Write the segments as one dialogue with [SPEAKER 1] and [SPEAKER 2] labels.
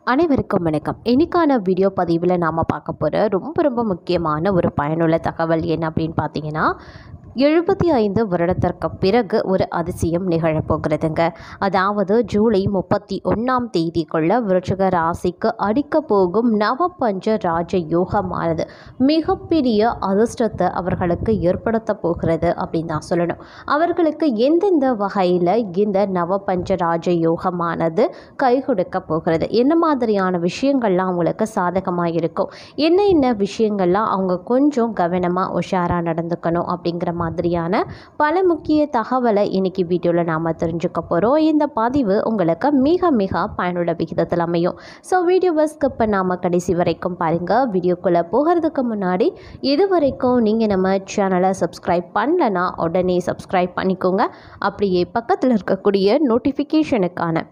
[SPEAKER 1] அனைவருக்கும் வணக்கம் இன்னைக்கான வீடியோ பதிவில் நாம் பார்க்க போகிற ரொம்ப ரொம்ப முக்கியமான ஒரு பயனுள்ள தகவல் என்ன அப்படின்னு பார்த்தீங்கன்னா எழுபத்தி ஐந்து வருடத்திற்கு பிறகு ஒரு அதிசயம் நிகழப்போகிறதுங்க அதாவது ஜூலை முப்பத்தி ஒன்றாம் தேதிக்குள்ள விருச்சிக ராசிக்கு அடிக்க போகும் நவபஞ்ச ராஜ யோகமானது மிகப்பெரிய அதிர்ஷ்டத்தை அவர்களுக்கு ஏற்படுத்த போகிறது அப்படின்னு தான் சொல்லணும் அவர்களுக்கு எந்தெந்த வகையில் இந்த நவபஞ்ச ராஜ யோகமானது கை கொடுக்க போகிறது என்ன மாதிரியான விஷயங்கள்லாம் அவங்களுக்கு சாதகமாக இருக்கும் என்ன என்ன விஷயங்கள்லாம் அவங்க கொஞ்சம் கவனமாக உஷாராக நடந்துக்கணும் அப்படிங்கிற மாதிரியான பல முக்கிய தகவலை இன்னைக்கு வீடியோவில் நாம் தெரிஞ்சுக்க போகிறோம் இந்த பதிவு உங்களுக்கு மிக மிக பயனுள்ள விகிதத்தில் அமையும் ஸோ வீடியோவை ஸ்கிப் பண்ணாமல் கடைசி வரைக்கும் பாருங்கள் வீடியோக்குள்ளே போகிறதுக்கு முன்னாடி இது வரைக்கும் நீங்கள் நம்ம சேனலை சப்ஸ்கிரைப் பண்ணலனா உடனே சப்ஸ்கிரைப் பண்ணிக்கோங்க அப்படியே பக்கத்தில் இருக்கக்கூடிய நோட்டிஃபிகேஷனுக்கான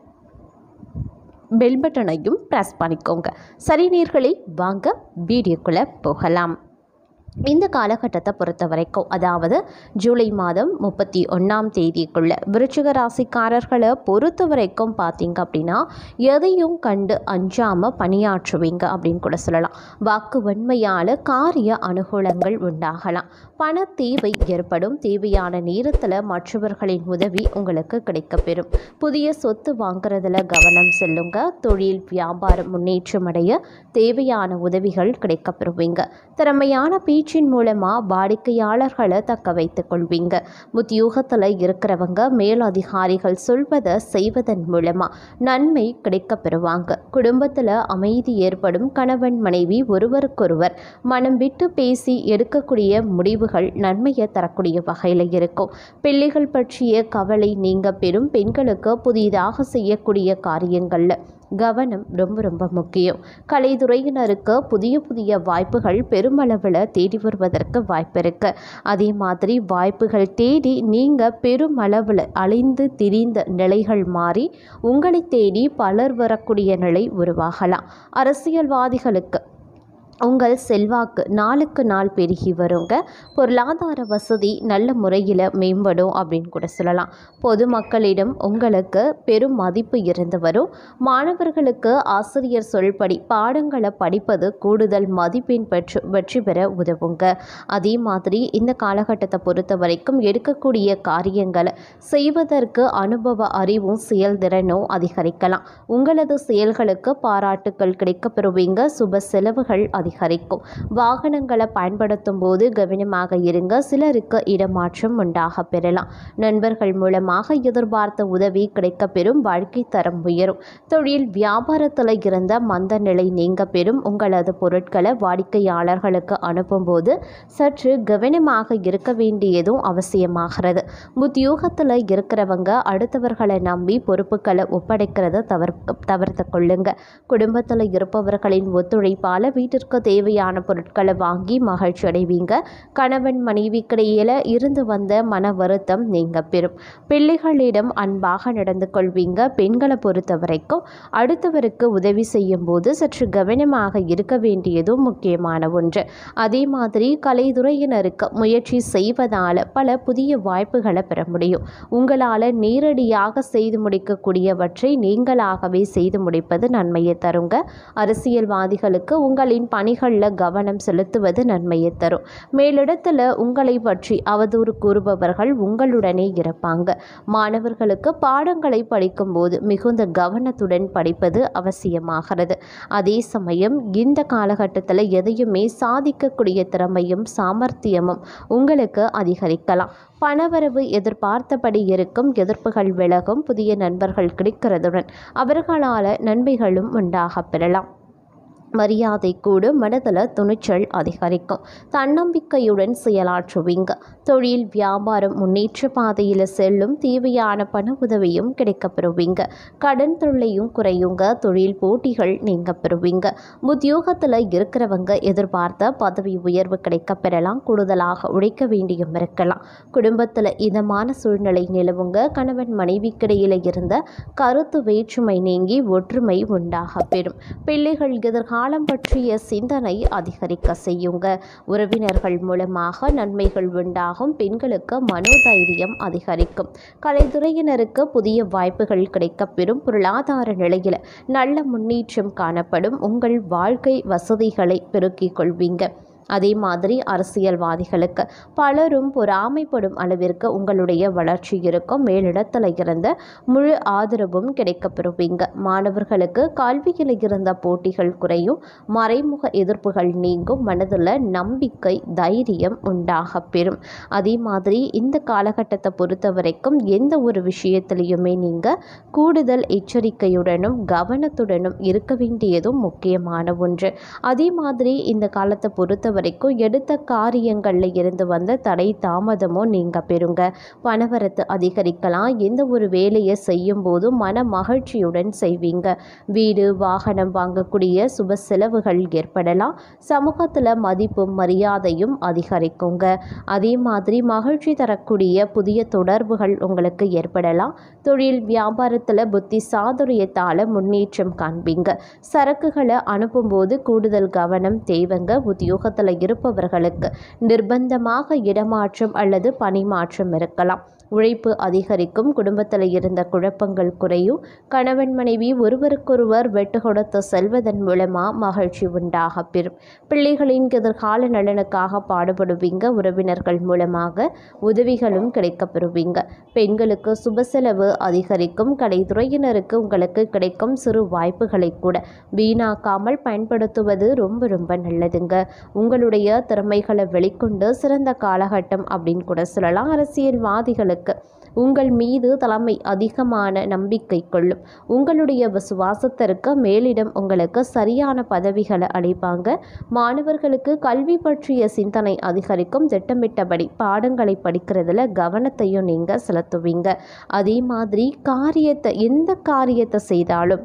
[SPEAKER 1] பெல் பட்டனையும் ப்ரெஸ் பண்ணிக்கோங்க சரி நேர்களே வாங்க வீடியோக்குள்ளே போகலாம் இந்த காலகட்டத்தை பொறுத்த வரைக்கும் அதாவது ஜூலை மாதம் முப்பத்தி ஒன்றாம் தேதிக்குள்ள விருச்சிக ராசிக்காரர்களை பொறுத்த வரைக்கும் பார்த்தீங்க அப்படின்னா எதையும் கண்டு அஞ்சாமல் பணியாற்றுவீங்க அப்படின்னு கூட சொல்லலாம் வாக்கு வன்மையால் காரிய அனுகூலங்கள் உண்டாகலாம் பண தேவை ஏற்படும் தேவையான நேரத்தில் மற்றவர்களின் உதவி உங்களுக்கு கிடைக்கப்பெறும் புதிய சொத்து வாங்குறதுல கவனம் செல்லுங்க தொழில் வியாபாரம் முன்னேற்றம் அடைய தேவையான உதவிகள் கிடைக்கப்பெறுவீங்க திறமையான பேச்சின் மூலமாக வாடிக்கையாளர்களை தக்க வைத்துக் கொள்வீங்க உத்தியோகத்தில் இருக்கிறவங்க மேலதிகாரிகள் சொல்வதை செய்வதன் மூலமாக நன்மை கிடைக்கப் பெறுவாங்க குடும்பத்தில் அமைதி ஏற்படும் கணவன் மனைவி ஒருவருக்கொருவர் மனம் விட்டு பேசி எடுக்கக்கூடிய முடிவுகள் நன்மையை தரக்கூடிய வகையில் இருக்கும் பிள்ளைகள் பற்றிய கவலை நீங்க பெறும் பெண்களுக்கு புதிதாக செய்யக்கூடிய காரியங்களில் கவனம் ரொம்ப ரொம்ப முக்கியம் கலைத்துறையினருக்கு புதிய புதிய வாய்ப்புகள் பெருமளவில் தேடி வருவதற்கு வாய்ப்பு இருக்கு அதே மாதிரி வாய்ப்புகள் தேடி நீங்கள் பெருமளவில் அலைந்து திரிந்த நிலைகள் மாறி உங்களை தேடி பலர் வரக்கூடிய நிலை உருவாகலாம் அரசியல்வாதிகளுக்கு உங்கள் செல்வாக்கு நாளுக்கு நாள் பெருகி வருங்க பொருளாதார வசதி நல்ல முறையில் மேம்படும் அப்படின்னு கூட சொல்லலாம் பொதுமக்களிடம் உங்களுக்கு பெரும் மதிப்பு இருந்து வரும் மாணவர்களுக்கு ஆசிரியர் சொல்படி பாடங்களை படிப்பது கூடுதல் மதிப்பெண் பெற்று வெற்றி பெற உதவுங்க அதே மாதிரி இந்த காலகட்டத்தை பொறுத்த வரைக்கும் எடுக்கக்கூடிய காரியங்களை செய்வதற்கு அனுபவ அறிவும் செயல்திறனும் அதிகரிக்கலாம் உங்களது செயல்களுக்கு பாராட்டுக்கள் கிடைக்கப்பெறுவீங்க சுப செலவுகள் அதிகரிக்கும் வாகனங்களை பயன்படுத்தும் போது கவனமாக இருங்க சிலருக்கு இடமாற்றம் உண்டாக பெறலாம் நண்பர்கள் மூலமாக எதிர்பார்த்த உதவி கிடைக்கப்பெறும் வாழ்க்கை தரம் உயரும் தொழில் வியாபாரத்தில் இருந்த மந்த நிலை நீங்க பெறும் உங்களது பொருட்களை வாடிக்கையாளர்களுக்கு அனுப்பும்போது சற்று கவனமாக இருக்க வேண்டியதும் அவசியமாகிறது உத்தியோகத்தில் இருக்கிறவங்க அடுத்தவர்களை நம்பி பொறுப்புகளை ஒப்படைக்கிறத தவிர தவிர்த்து கொள்ளுங்க குடும்பத்தில் இருப்பவர்களின் ஒத்துழைப்பால் வீட்டிற்கு தேவையான பொருட்களை வாங்கி மகிழ்ச்சி அடைவீங்க கணவன் மனைவிக்கிடையில இருந்து வந்த மன வருத்தம் நீங்க பெறும் பிள்ளைகளிடம் அன்பாக நடந்து கொள்வீங்க பெண்களை பொறுத்த வரைக்கும் அடுத்தவருக்கு உதவி செய்யும் போது சற்று கவனமாக இருக்க வேண்டியதும் முக்கியமான ஒன்று அதே மாதிரி கலைத்துறையினருக்கு முயற்சி செய்வதால் பல புதிய வாய்ப்புகளை பெற முடியும் உங்களால் நேரடியாக செய்து முடிக்கக்கூடியவற்றை நீங்களாகவே செய்து முடிப்பது நன்மையை தருங்க அரசியல்வாதிகளுக்கு உங்களின் பணிகளில் கவனம் செலுத்துவது நன்மையை தரும் மேலிடத்தில் உங்களை பற்றி அவதூறு கூறுபவர்கள் உங்களுடனே இருப்பாங்க மாணவர்களுக்கு பாடங்களை படிக்கும்போது மிகுந்த கவனத்துடன் படிப்பது அவசியமாகிறது அதே சமயம் இந்த காலகட்டத்தில் எதையுமே சாதிக்கக்கூடிய திறமையும் சாமர்த்தியமும் உங்களுக்கு அதிகரிக்கலாம் பணவரவு எதிர்பார்த்தபடி இருக்கும் எதிர்ப்புகள் விலகும் புதிய நண்பர்கள் கிடைக்கிறதுடன் அவர்களால் நன்மைகளும் உண்டாக பெறலாம் மரியாதை கூடும் மனதில் துணிச்சல் அதிகரிக்கும் தன்னம்பிக்கையுடன் செயலாற்றுவீங்க தொழில் வியாபாரம் முன்னேற்ற பாதையில் செல்லும் தேவையான பண உதவியும் கிடைக்கப்பெறுவீங்க கடன் தொல்லையும் குறையுங்க தொழில் போட்டிகள் நீங்க பெறுவீங்க உத்தியோகத்தில் இருக்கிறவங்க எதிர்பார்த்த பதவி உயர்வு கிடைக்கப்பெறலாம் கூடுதலாக உழைக்க வேண்டியும் இருக்கலாம் குடும்பத்தில் இதமான சூழ்நிலை நிலவுங்க கணவன் மனைவிக்கிடையில் இருந்த கருத்து வேற்றுமை நீங்கி ஒற்றுமை உண்டாக பெறும் பிள்ளைகள் எதிர்கால எதிர்காலம் பற்றிய சிந்தனை அதிகரிக்க செய்யுங்க உறவினர்கள் மூலமாக நன்மைகள் உண்டாகும் பெண்களுக்கு மனோதைரியம் அதிகரிக்கும் கலைத்துறையினருக்கு புதிய வாய்ப்புகள் கிடைக்கப்பெறும் பொருளாதார நிலையில் நல்ல முன்னேற்றம் காணப்படும் உங்கள் வாழ்க்கை வசதிகளை பெருக்கிக் கொள்வீங்க அதே மாதிரி அரசியல்வாதிகளுக்கு பலரும் பொறாமைப்படும் அளவிற்கு உங்களுடைய வளர்ச்சி இருக்கும் மேலிடத்தில் இருந்த முழு ஆதரவும் கிடைக்கப்பெறுவீங்க மாணவர்களுக்கு கல்வியில் இருந்த போட்டிகள் குறையும் மறைமுக எதிர்ப்புகள் நீங்கும் மனதில் நம்பிக்கை தைரியம் உண்டாக பெறும் அதே மாதிரி இந்த காலகட்டத்தை பொறுத்த வரைக்கும் எந்த ஒரு விஷயத்திலையுமே நீங்கள் கூடுதல் எச்சரிக்கையுடனும் கவனத்துடனும் இருக்க வேண்டியதும் முக்கியமான ஒன்று அதே மாதிரி இந்த காலத்தை பொறுத்த வரைக்கும் எடுத்த காரியங்களில் இருந்து வந்த தடை தாமதமும் நீங்கள் பெறுங்க பணவரத்து அதிகரிக்கலாம் எந்த ஒரு வேலையை செய்யும் போதும் மன மகிழ்ச்சியுடன் செய்வீங்க வீடு வாகனம் வாங்கக்கூடிய சுப செலவுகள் ஏற்படலாம் சமூகத்தில் மதிப்பும் மரியாதையும் அதிகரிக்குங்க அதே மாதிரி மகிழ்ச்சி தரக்கூடிய புதிய தொடர்புகள் உங்களுக்கு ஏற்படலாம் தொழில் வியாபாரத்தில் புத்தி சாதுரியத்தால் முன்னேற்றம் காண்பீங்க சரக்குகளை அனுப்பும்போது கூடுதல் கவனம் தேவைங்க உத்தியோகத்தில் இருப்பவர்களுக்கு நிர்பந்தமாக இடமாற்றம் அல்லது பணிமாற்றம் இருக்கலாம் உழைப்பு அதிகரிக்கும் குடும்பத்தில் இருந்த குழப்பங்கள் குறையும் கணவன் மனைவி ஒருவருக்கொருவர் வெட்டு கொடுத்து செல்வதன் மூலமாக மகிழ்ச்சி உண்டாக பெறும் பிள்ளைகளின் எதிர்கால நலனுக்காக பாடுபடுவீங்க உறவினர்கள் மூலமாக உதவிகளும் கிடைக்கப்பெறுவீங்க பெண்களுக்கு சுப செலவு அதிகரிக்கும் கலைத்துறையினருக்கு உங்களுக்கு கிடைக்கும் சிறு வாய்ப்புகளை கூட வீணாக்காமல் பயன்படுத்துவது ரொம்ப ரொம்ப நல்லதுங்க உங்களுடைய திறமைகளை வெளிக்கொண்டு சிறந்த காலகட்டம் அப்படின்னு கூட சொல்லலாம் அரசியல்வாதிகளுக்கு உங்கள் மீது தலைமை அதிகமான நம்பிக்கை கொள்ளும் உங்களுடைய விசுவாசத்திற்கு மேலிடம் உங்களுக்கு சரியான பதவிகளை அளிப்பாங்க மாணவர்களுக்கு கல்வி பற்றிய சிந்தனை அதிகரிக்கும் திட்டமிட்டபடி பாடங்களை படிக்கிறதுல கவனத்தையும் நீங்கள் செலுத்துவீங்க அதே மாதிரி காரியத்தை எந்த காரியத்தை செய்தாலும்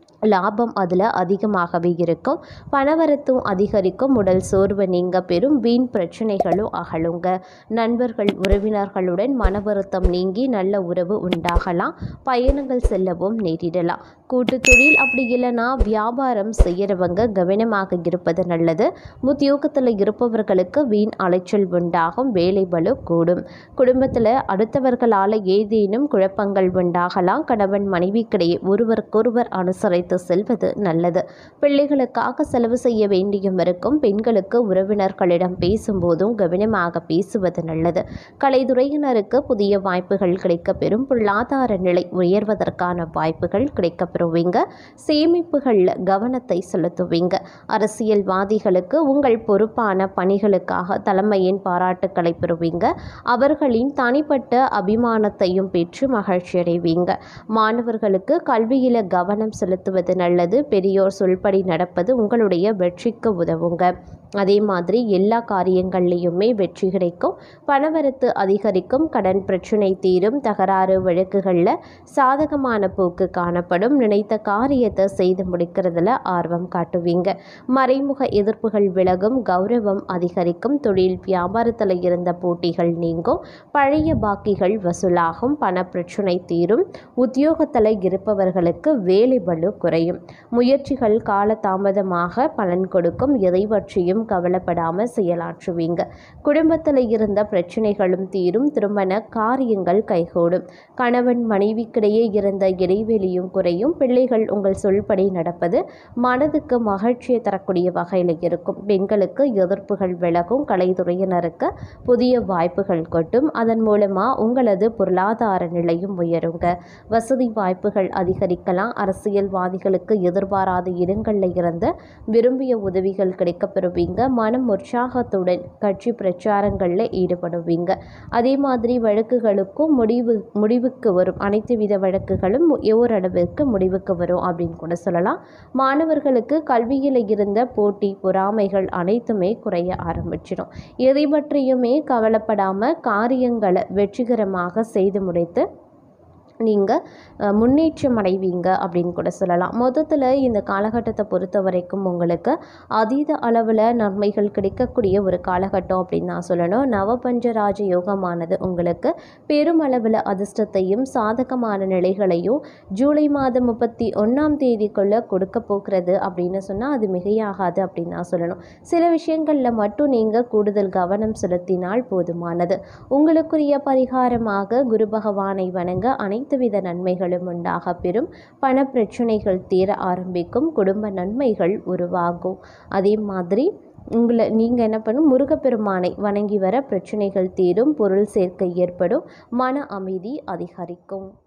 [SPEAKER 1] லாபம் அதில் அதிகமாகவே இருக்கும் பணவரத்தும் அதிகரிக்கும் உடல் சோர்வு நீங்க பெறும் வீண் பிரச்சனைகளும் அகலுங்க நண்பர்கள் உறவினர்களுடன் மன வருத்தம் நீங்கி நல்ல உறவு உண்டாகலாம் பயணங்கள் செல்லவும் நேரிடலாம் கூட்டு தொழில் அப்படி இல்லைன்னா வியாபாரம் செய்கிறவங்க கவனமாக இருப்பது நல்லது உத்தியோகத்தில் இருப்பவர்களுக்கு வீண் அலைச்சல் உண்டாகும் வேலை பளு கூடும் குடும்பத்தில் அடுத்தவர்களால் ஏதேனும் குழப்பங்கள் உண்டாகலாம் கணவன் மனைவிக்கிடையே ஒருவருக்கொருவர் அனுசரித்து செல்வது நல்லது பிள்ளைகளுக்காக செலவு செய்ய வேண்டியும் இருக்கும் பெண்களுக்கு உறவினர்களிடம் பேசும்போதும் கவனமாக பேசுவது நல்லது கலைத்துறையினருக்கு புதிய வாய்ப்புகள் கிடைக்கப்பெறும் பொருளாதார நிலை உயர்வதற்கான வாய்ப்புகள் கிடைக்கப்பெறுவீங்க சேமிப்புகளில் கவனத்தை செலுத்துவீங்க அரசியல்வாதிகளுக்கு உங்கள் பொறுப்பான பணிகளுக்காக தலைமையின் பாராட்டுக்களை பெறுவீங்க அவர்களின் தனிப்பட்ட அபிமானத்தையும் பெற்று மகிழ்ச்சி அடைவீங்க மாணவர்களுக்கு கல்வியில் கவனம் செலுத்துவது நல்லது பெரியோர் சொல்படி நடப்பது உங்களுடைய வெற்றிக்கு உதவுங்க அதே மாதிரி எல்லா காரியங்கள்லேயுமே வெற்றி கிடைக்கும் பணவரத்து அதிகரிக்கும் கடன் பிரச்சனை தீரும் தகராறு வழக்குகளில் சாதகமான போக்கு காணப்படும் நினைத்த காரியத்தை செய்து முடிக்கிறதுல ஆர்வம் காட்டுவீங்க மறைமுக எதிர்ப்புகள் விலகும் கௌரவம் அதிகரிக்கும் தொழில் வியாபாரத்தில் இருந்த போட்டிகள் நீங்கும் பழைய பாக்கிகள் வசூலாகும் பண பிரச்சனை தீரும் உத்தியோகத்தில் இருப்பவர்களுக்கு வேலை பளு குறையும் முயற்சிகள் காலதாமதமாக பலன் கொடுக்கும் எதை பற்றியும் கவலைப்படாமல் செயலாற்றுவீங்க குடும்பத்தில் இருந்த பிரச்சனைகளும் தீரும் திருமண காரியங்கள் கைகூடும் கணவன் மனைவிக்கிடையே இருந்த இடைவெளியும் குறையும் பிள்ளைகள் உங்கள் சொல்படி நடப்பது மனதுக்கு மகிழ்ச்சியை தரக்கூடிய வகையில் இருக்கும் பெண்களுக்கு எதிர்ப்புகள் விலகும் கலைத்துறையினருக்கு புதிய வாய்ப்புகள் கொட்டும் அதன் மூலமாக உங்களது பொருளாதார நிலையும் உயருங்க வசதி வாய்ப்புகள் அதிகரிக்கலாம் அரசியல்வாதிகளுக்கு எதிர்பாராத இடங்களில் இருந்து விரும்பிய உதவிகள் கிடைக்கப்பெறுவீங்க மனம் உற்சாகத்துடன் கட்சி பிரச்சாரங்களில் ஈடுபடுவீங்க அதே மாதிரி வழக்குகளுக்கும் முடிவு முடிவுக்கு வரும் அனைத்து வித வழக்குகளும் ஓரளவிற்கு முடிவுக்கு வரும் அப்படின்னு கூட சொல்லலாம் மாணவர்களுக்கு கல்வியில் இருந்த போட்டி பொறாமைகள் அனைத்துமே குறைய ஆரம்பிச்சிடும் எதை பற்றியுமே கவலைப்படாமல் காரியங்களை வெற்றிகரமாக செய்து முடித்து நீங்கள் முன்னேற்றம் அடைவீங்க அப்படின்னு கூட சொல்லலாம் மொத்தத்தில் இந்த காலகட்டத்தை பொறுத்த வரைக்கும் உங்களுக்கு அதீத அளவில் நன்மைகள் கிடைக்கக்கூடிய ஒரு காலகட்டம் அப்படின்னு நான் சொல்லணும் நவபஞ்ச ராஜ யோகமானது உங்களுக்கு பெருமளவில் அதிர்ஷ்டத்தையும் சாதகமான நிலைகளையும் ஜூலை மாதம் முப்பத்தி ஒன்றாம் தேதிக்குள்ளே கொடுக்க போகிறது அப்படின்னு சொன்னால் அது மிகையாகாது அப்படின்னு நான் சொல்லணும் சில விஷயங்களில் மட்டும் நீங்கள் கூடுதல் கவனம் செலுத்தினால் போதுமானது உங்களுக்குரிய பரிகாரமாக குரு பகவானை வணங்க அனைத்து வித நன்மைகளும் உண்டாக பெறும் பண பிரச்சனைகள் தீர ஆரம்பிக்கும் குடும்ப நன்மைகள் உருவாகும் அதே மாதிரி உங்களை நீங்கள் என்ன பண்ணும் முருகப்பெருமானை வணங்கி வர பிரச்சனைகள் தீரும் பொருள் சேர்க்கை ஏற்படும் மன அமைதி அதிகரிக்கும்